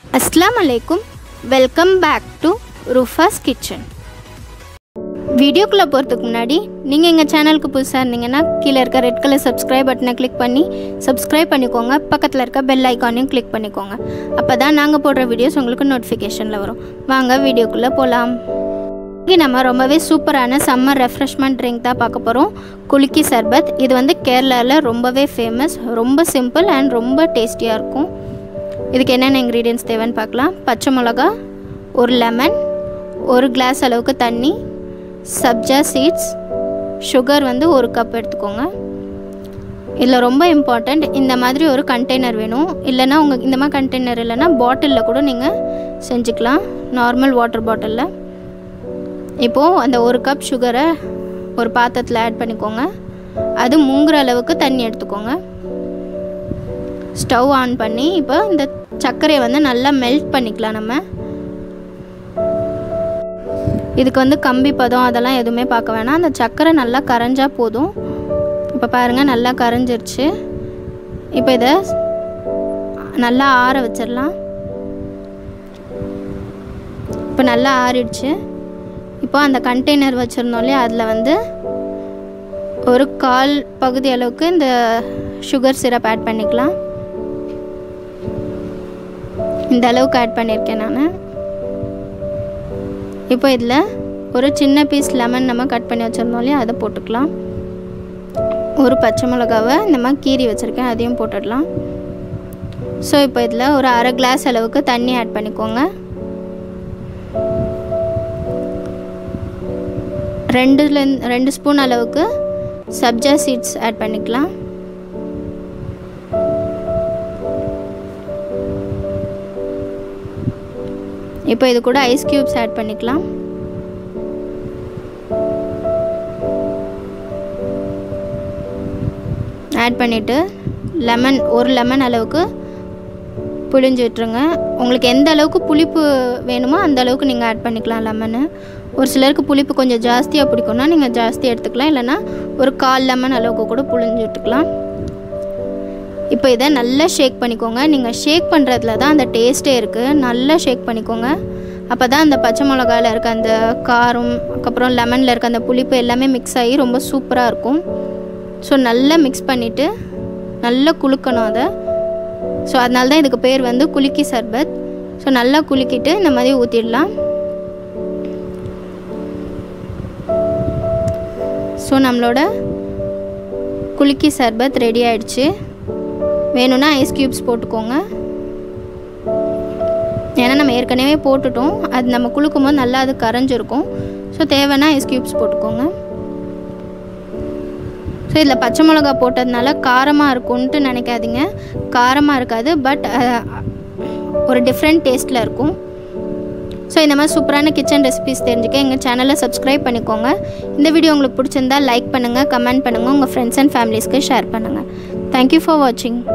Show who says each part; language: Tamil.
Speaker 1: அஸ்லாம் அலைக்கும் welcome back to Rufa's kitchen வீடியோக்குள்ளே போகிறதுக்கு முன்னாடி நீங்கள் எங்கள் சேனலுக்கு புதுசாக இருந்தீங்கன்னா கீழே இருக்க ரெட் கலர் சப்ஸ்கிரைப் பட்டனை கிளிக் பண்ணி சப்ஸ்கிரைப் பண்ணிக்கோங்க பக்கத்தில் இருக்க பெல் ஐக்கானையும் கிளிக் பண்ணிக்கோங்க அப்போ தான் நாங்கள் போடுற வீடியோஸ் உங்களுக்கு நோட்டிஃபிகேஷனில் வரும் வாங்க வீடியோக்குள்ளே போகலாம் இன்றைக்கி நம்ம ரொம்பவே சூப்பரான சம்மர் ரெஃப்ரெஷ்மெண்ட் ட்ரிங்க் தான் பார்க்க போகிறோம் குலுக்கி சர்பத் இது வந்து கேரளாவில் ரொம்பவே ஃபேமஸ் ரொம்ப சிம்பிள் அண்ட் ரொம்ப டேஸ்டியாக இருக்கும் இதுக்கு என்னென்ன இன்க்ரீடியன்ஸ் தேவைன்னு பார்க்கலாம் பச்சை மிளகா ஒரு லெமன் ஒரு கிளாஸ் அளவுக்கு தண்ணி சப்ஜா சீட்ஸ் சுகர் வந்து ஒரு கப் எடுத்துக்கோங்க இதில் ரொம்ப இம்பார்ட்டண்ட் இந்த மாதிரி ஒரு கண்டெய்னர் வேணும் இல்லைன்னா உங்கள் இந்த மாதிரி கண்டெய்னர் இல்லைன்னா பாட்டிலில் கூட நீங்கள் செஞ்சுக்கலாம் நார்மல் வாட்டர் பாட்டிலில் இப்போது அந்த ஒரு கப் சுகரை ஒரு பாத்திரத்தில் ஆட் பண்ணிக்கோங்க அது முங்குற அளவுக்கு தண்ணி எடுத்துக்கோங்க ஸ்டவ் ஆன் பண்ணி இப்போ இந்த சர்க்கரையை வந்து நல்லா மெல்ட் பண்ணிக்கலாம் நம்ம இதுக்கு வந்து கம்பி பதம் அதெல்லாம் எதுவுமே பார்க்க வேணாம் அந்த சர்க்கரை நல்லா கரைஞ்சா போதும் இப்போ பாருங்கள் நல்லா கரைஞ்சிருச்சு இப்போ இதை நல்லா ஆற வச்சிடலாம் இப்போ நல்லா ஆறிடுச்சு இப்போ அந்த கண்டெய்னர் வச்சுருந்தோம் இல்லையா அதில் வந்து ஒரு கால் பகுதி அளவுக்கு இந்த சுகர் சிரப் ஆட் பண்ணிக்கலாம் இந்த அளவுக்கு ஆட் பண்ணியிருக்கேன் நான் இப்போ இதில் ஒரு சின்ன பீஸ் லெமன் நம்ம கட் பண்ணி வச்சுருந்தோம் இல்லையா அதை போட்டுக்கலாம் ஒரு பச்சை மிளகாவை இந்த மாதிரி கீறி வச்சுருக்கேன் அதையும் போட்டுடலாம் ஸோ இப்போ இதில் ஒரு அரை கிளாஸ் அளவுக்கு தண்ணி ஆட் பண்ணிக்கோங்க ரெண்டுலேருந்து ரெண்டு ஸ்பூன் அளவுக்கு சப்ஜா சீட்ஸ் ஆட் பண்ணிக்கலாம் இப்போ இது கூட ஐஸ் க்யூப்ஸ் ஆட் பண்ணிக்கலாம் ஆட் பண்ணிவிட்டு லெமன் ஒரு லெமன் அளவுக்கு புளிஞ்சு விட்டுருங்க உங்களுக்கு எந்த அளவுக்கு புளிப்பு வேணுமோ அந்த அளவுக்கு நீங்கள் ஆட் பண்ணிக்கலாம் லெமனு ஒரு சிலருக்கு புளிப்பு கொஞ்சம் ஜாஸ்தியாக பிடிக்கும்னா நீங்கள் ஜாஸ்தி எடுத்துக்கலாம் இல்லைனா ஒரு கால் லெமன் அளவுக்கு கூட புளிஞ்சு விட்டுக்கலாம் இப்போ இதை நல்லா ஷேக் பண்ணிக்கோங்க நீங்கள் ஷேக் பண்ணுறதுல தான் அந்த டேஸ்ட்டே இருக்குது நல்லா ஷேக் பண்ணிக்கோங்க அப்போ தான் அந்த பச்சை மிளகாவில் இருக்க அந்த காரம் அதுக்கப்புறம் லெமனில் இருக்க அந்த புளிப்பு எல்லாமே மிக்ஸ் ஆகி ரொம்ப சூப்பராக இருக்கும் ஸோ நல்லா மிக்ஸ் பண்ணிவிட்டு நல்லா குலுக்கணும் அதை ஸோ அதனால தான் இதுக்கு பேர் வந்து குலுக்கி சர்பத் ஸோ நல்லா குலுக்கிட்டு இந்த மாதிரி ஊற்றிடலாம் ஸோ நம்மளோட குலுக்கி சர்பத் ரெடி ஆயிடுச்சு வேணும்னா ஐஸ் க்யூப்ஸ் போட்டுக்கோங்க ஏன்னா நம்ம ஏற்கனவே போட்டுட்டோம் அது நம்ம குளுக்கும் போது நல்லா அது கரைஞ்சிருக்கும் ஸோ தேவைன்னா ஐஸ் க்யூப்ஸ் போட்டுக்கோங்க ஸோ இதில் பச்சை மிளகா போட்டதுனால காரமாக இருக்கும்ன்ட்டு நினைக்காதீங்க காரமாக இருக்காது பட் ஒரு டிஃப்ரெண்ட் டேஸ்ட்டில் இருக்கும் ஸோ இந்த மாதிரி சூப்பரான கிச்சன் ரெசிபிஸ் தெரிஞ்சுக்க எங்கள் சேனலை சப்ஸ்கிரைப் பண்ணிக்கோங்க இந்த வீடியோ உங்களுக்கு பிடிச்சிருந்தா லைக் பண்ணுங்கள் கமெண்ட் பண்ணுங்கள் உங்கள் ஃப்ரெண்ட்ஸ் அண்ட் ஃபேமிலிஸ்க்கு ஷேர் பண்ணுங்கள் தேங்க்யூ ஃபார் வாட்சிங்